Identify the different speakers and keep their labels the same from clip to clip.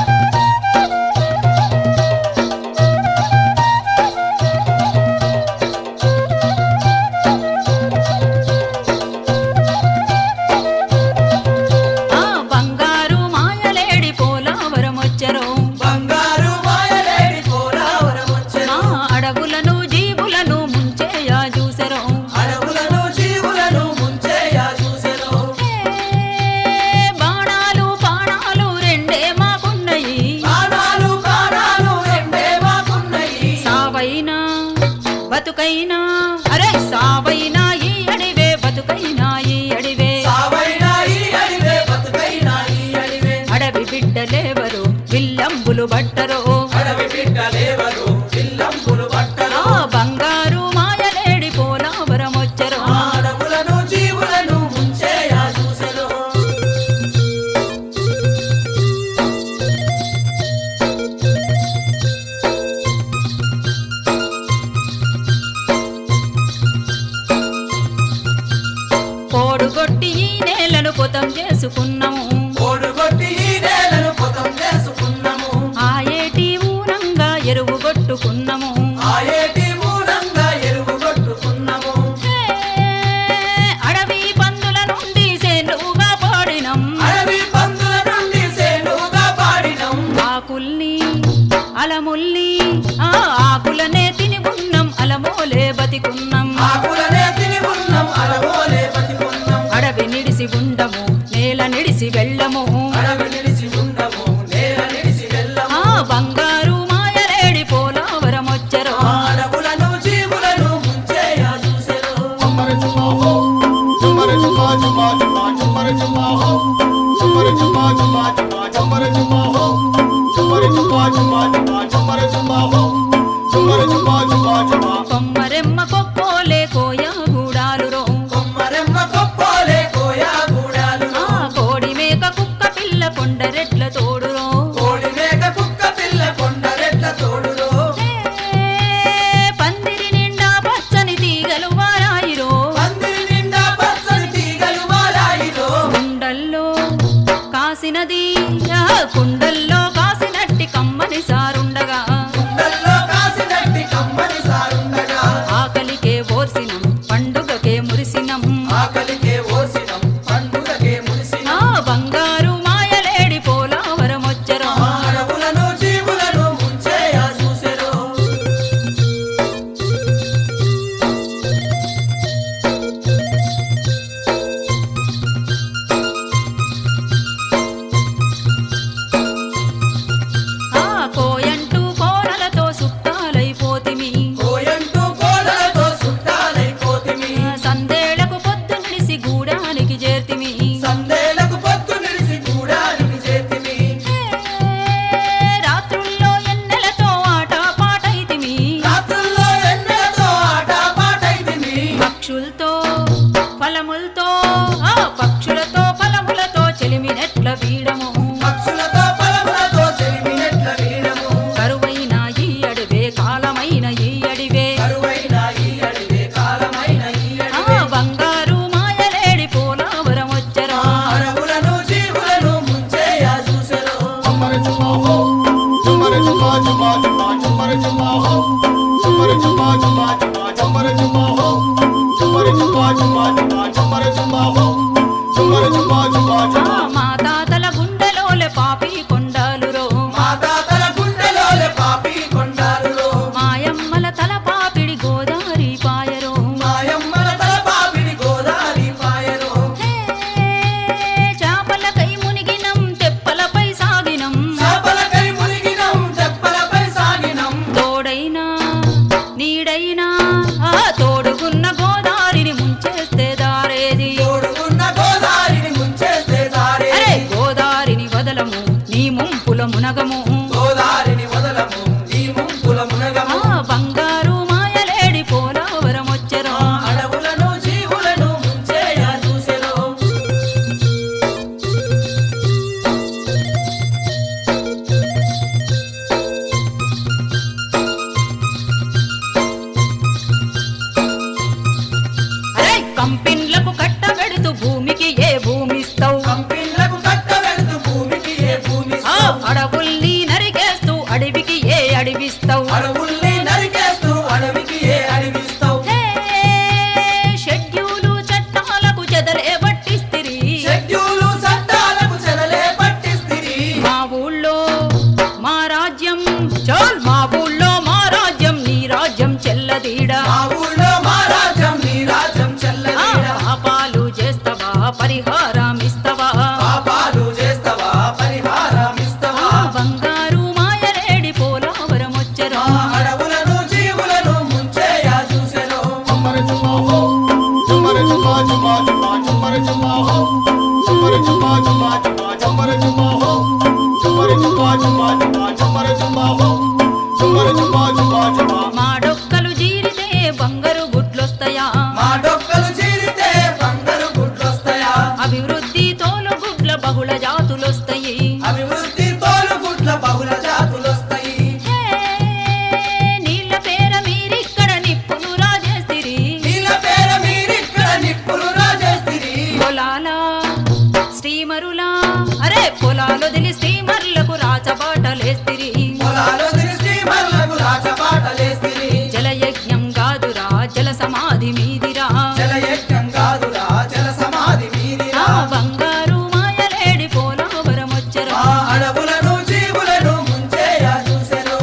Speaker 1: ఆ బంగారు మాయలేడి పోలావరం వచ్చెరో
Speaker 2: బంగారు మాయలేడి పోరావరం
Speaker 1: ఆ
Speaker 2: వచ్చెను
Speaker 1: అడవులను జీవులను ముంచేయా చూసెరో
Speaker 2: అడవులను జీవులను ముంచేయా చూసెను
Speaker 1: ఏ బాణాలు బాణాలు రెండే మాకున్నయి
Speaker 2: ప్రాణాలు ప్రాణాలు రెండే మాకున్నయి
Speaker 1: సావైనా బతుకైనా అరే సావైనా ఈ అడివే బతుకైనా ఈ అడివే
Speaker 2: సావైనా ఈ అడివే బతుకైనా ఈ అడివే
Speaker 1: అడవి బిడ్డలేవరు విల్లంబులు బట్టరో
Speaker 2: అడవి బిడ్డలేవరు పిల్లంపులు పట్టరు
Speaker 1: ఆ బంగారు మాయలేడి పోలావరం వచ్చెరో
Speaker 2: ఆ అడవులను జీవులను ముంచేయా చూసెను
Speaker 1: కోడుగొట్టి ఈ నేలను పొతం చేసుకున్నాము
Speaker 2: ఓడుగొట్టి ఈ నేలను పొతం చేసుకున్నాము
Speaker 1: ఆ ఏటి ఊనంగా ఎరువు కొట్టుకున్నాము
Speaker 2: ఆ ఏటి మూలంగా ఎరువు కొట్టుకున్నాము
Speaker 1: ఏ, అడవి పందుల నుండి సేనుగా పాడినం
Speaker 2: అడవి పందుల నుండి సేనుగా పాడినం
Speaker 1: ఆకుల్ని అలముల్ని ఆ ఆకులనే తిని ఉన్నాం అలమోలే బతికున్నాం
Speaker 2: ఆకులనే తిని ఉన్నాం అడవోలే బతికున్నాం
Speaker 1: అడవి నిడిసి ఉండము నేల నిడిసి వెళ్ళము
Speaker 2: అడవి నిలిచి ఉండము నేల నిలిచి వెళ్ళము
Speaker 1: ఆ బంగారు మాయలేడి పోలావరం వచ్చెరో
Speaker 2: ఆ అడవులను జీవులను ముంచేయా చూసెను
Speaker 3: Chumare chuma ho, chumare chuma chuma chuma, chumare chuma ho, chumare chuma chuma chuma, chumare chuma ho, chumare chuma chuma chuma, chumare chuma ho, chumare chuma chuma chuma.
Speaker 1: కొమ్మరెమ్మ కొక్కోలే కోయ గూడాలు రో
Speaker 2: కొమ్మరెమ్మ కొప్పోలే కోయా గూడాలు
Speaker 1: ఆ కోడి మేక కుక్క పిల్ల కొండరెట్ల తోడురో
Speaker 2: కోడి మేక కుక్క పిల్ల కొండరెట్ల తోడులో
Speaker 1: ఏ, పందిరి నిండా పచ్చని తీగలు వారాయిరో
Speaker 2: పందిరి నిండా పచ్చని తీగలు మారాయిలో
Speaker 1: కుండల్లో కాసినది ఆ కుండల్లో కాసినట్టి కమ్మని సారుండగా
Speaker 2: కుండల్లో కాసినట్టి కమ్మని సారుండగా
Speaker 1: ఆకలికే ఓర్సినం పండుగకే మురిసినం
Speaker 2: ఆకలికే ఓసినం పండుగకే
Speaker 1: ఆ
Speaker 2: మురిసినం
Speaker 1: బంగారు మాయలేడి పోలావరం వచ్చెరో
Speaker 2: ఆ అడవులను జీవులను ముంచేయా చూసెను
Speaker 1: ఆ కోయంటూ కోనలతో సుట్టాలైపోతిమి
Speaker 2: కోయంటూ కోలలతో సుట్టాలైపోతిమి
Speaker 1: సందేళ్లకు పొద్దు నిలిసి గూడానికి చేర్తిమి
Speaker 2: సందేలకు పొత్తు నిలిసి గూడానికి చేతిమి
Speaker 1: ఏ, రాత్రుల్లో ఎన్నెలతో ఆట పాటైతిమి
Speaker 2: రాత్రుల్లో ఎన్నెలతో ఆట పాటైతిమి
Speaker 1: పక్షులతో ఫలములతో ఆ పక్షులతో ఫలములతో చెలిమినెట్ల వీడము
Speaker 2: పక్షులతో పలములతో చెలిమినెట్ల వీడము
Speaker 1: కరువైన ఈ అడివే కాలమైన ఈ అడివే
Speaker 2: కరువైన ఈ అడివే కాలమైన ఈ
Speaker 1: ఆ
Speaker 2: అడివే
Speaker 1: బంగారు మాయలేడి పోలావరం వచ్చెరో
Speaker 2: ఆ అడవులను జీవులను ముంచేయా చూసెను
Speaker 3: Chumare chuma ho, chumare chuma chuma chuma, chumare chuma ho, chumare chuma chuma chuma, chumare chuma ho, chumare chuma chuma chuma, chumare chuma ho, chumare chuma chuma
Speaker 1: ఆ
Speaker 3: chuma.
Speaker 1: మా తాతల గుండెలోలే పాపి కొండాలురో
Speaker 2: మా తాతల గుండెలోలే పాపి కొండాలులో
Speaker 1: మాయమ్మల తల పాపిడి గోదారి పాయరో
Speaker 2: మాయమ్మల తల పాపిడి గోదారి పాయను
Speaker 1: చేపలకై మునిగినం తెప్పలపై సాగినం
Speaker 2: చేపలకై మునిగినం తెప్పలపై సాగినం
Speaker 1: తోడైనా నీడైనా ఆ తోడుగున్న గోదారిని ముంచేస్తే దారేది
Speaker 2: తోడుకున్న గోదారిని ముంచేస్తే దారే
Speaker 1: అరే గోదారిని వదలము నీ ముంపుల మునగము
Speaker 2: గోదారిని వదలము నీ ముంపుల మునగము
Speaker 1: ఆ బంగారు మాయలేడి పోలావరం వచ్చెరో
Speaker 2: ఆ అడవులను జీవులను ముంచేయా చూసెను
Speaker 1: అరే కంపెన్లకు కట్టబెడుతూ భూమికి ఏ భూమిస్తావు
Speaker 2: కంపిన్లకు కట్టబెడుతూ భూమికి ఏ భూమి
Speaker 1: ఆ అడవుల్ని నరికేస్తూ అడవికి ఏ అడివిస్తావు
Speaker 2: అడవుల్ని నరికేస్తూ అడవికి ఏ అడివిస్తావు
Speaker 1: షెడ్యూలు చట్టాలకు చెదలే పట్టిస్తిరి
Speaker 2: షెడ్యూలు చట్టాలకు చెదలే పట్టిస్తిరి
Speaker 1: మా ఊళ్ళో మా రాజ్యం చోల్ మా ఊళ్ళో మా రాజ్యం నీ రాజ్యం చెల్లదీడా
Speaker 2: మా ఊళ్ళో మా రాజ్యం నీ రాజ్యం
Speaker 1: ఆ,
Speaker 2: చెల్లదీరా
Speaker 1: పాపాలు చేస్తావా పరిహారం ఇస్తావా
Speaker 2: పాపాలు చేస్తావా పరిహారం
Speaker 1: ఆ,
Speaker 2: ఇస్తావా
Speaker 1: బంగారు మాయలేడి పోలవరం వచ్చెరా
Speaker 2: మా అడవులను జీవులను ముంచేయా చూసెను
Speaker 3: Chumar chuma ho, chumar chuma chuma chuma, chumar chuma ho, chumar chuma chuma chuma, chumar chuma ho, chumar chuma chuma chuma, chumar chuma ho, chumar chuma chuma chuma.
Speaker 1: మా డొక్కలు జీరితే బంగారు గుడ్లొస్తాయా
Speaker 2: మా డొక్కలు చీరితే బంగారు గుడ్లొస్తాయా
Speaker 1: అభివృద్ధి తోలు గుడ్ల బహుళ జాతులొస్తాయి
Speaker 2: అభివృద్ధి తోలు గుడ్ల బహుళ జాతులొస్తాయి
Speaker 1: హే, నీళ్ళ పేర మీరిక్కడ నిప్పులు రాజేస్తిరి
Speaker 2: నీళ్ళ పేర మీరిక్కడ నిప్పులు రాజేస్తిరి
Speaker 1: పొలాల స్టీమరులా అరే పొలాలు దిలి స్టీమర్లకు రాచబాటలేస్తిరి
Speaker 2: పొలాలు తిరిగి మల్లకు రాజపాటలేస్తిరి
Speaker 1: జలయజ్ఞం కాదురా జల సమాధి మీదిరా
Speaker 2: జలయజ్ఞం కాదురా జల సమాధి
Speaker 1: ఆ
Speaker 2: మీదిరా
Speaker 1: బంగారు మాయలేడి పోలవరం వచ్చెరా
Speaker 2: మా అడవులను జీవులను ముంచేయా చూసెను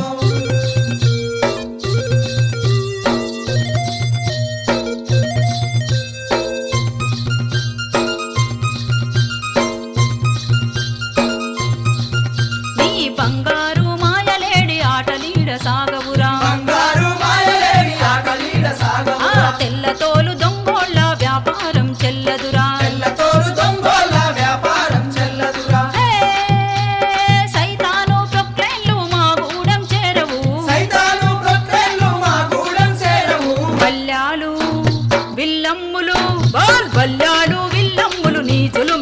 Speaker 1: నీ బంగారు మాయలేడి ఆటలీడ సాగవురా
Speaker 2: బంగారు మాయలేని ఆకలీడ
Speaker 1: ఆ
Speaker 2: సాగమురా
Speaker 1: తెల్ల తోలు దొంగోళ్ళ వ్యాపారం చెల్లదురా
Speaker 2: తెల్లతోలు దొంగోళ్ళ వ్యాపారం చెల్లదురా
Speaker 1: హే, సైతాను ప్రొక్లైన్లు మా గూడెం చేరవు
Speaker 2: సైతాను ప్రొక్లైన్లు మా గూడెం చేరవు
Speaker 1: బల్యాలు విల్లమ్ములు బాల్ బల్యాలు విల్లమ్ములు నీచులు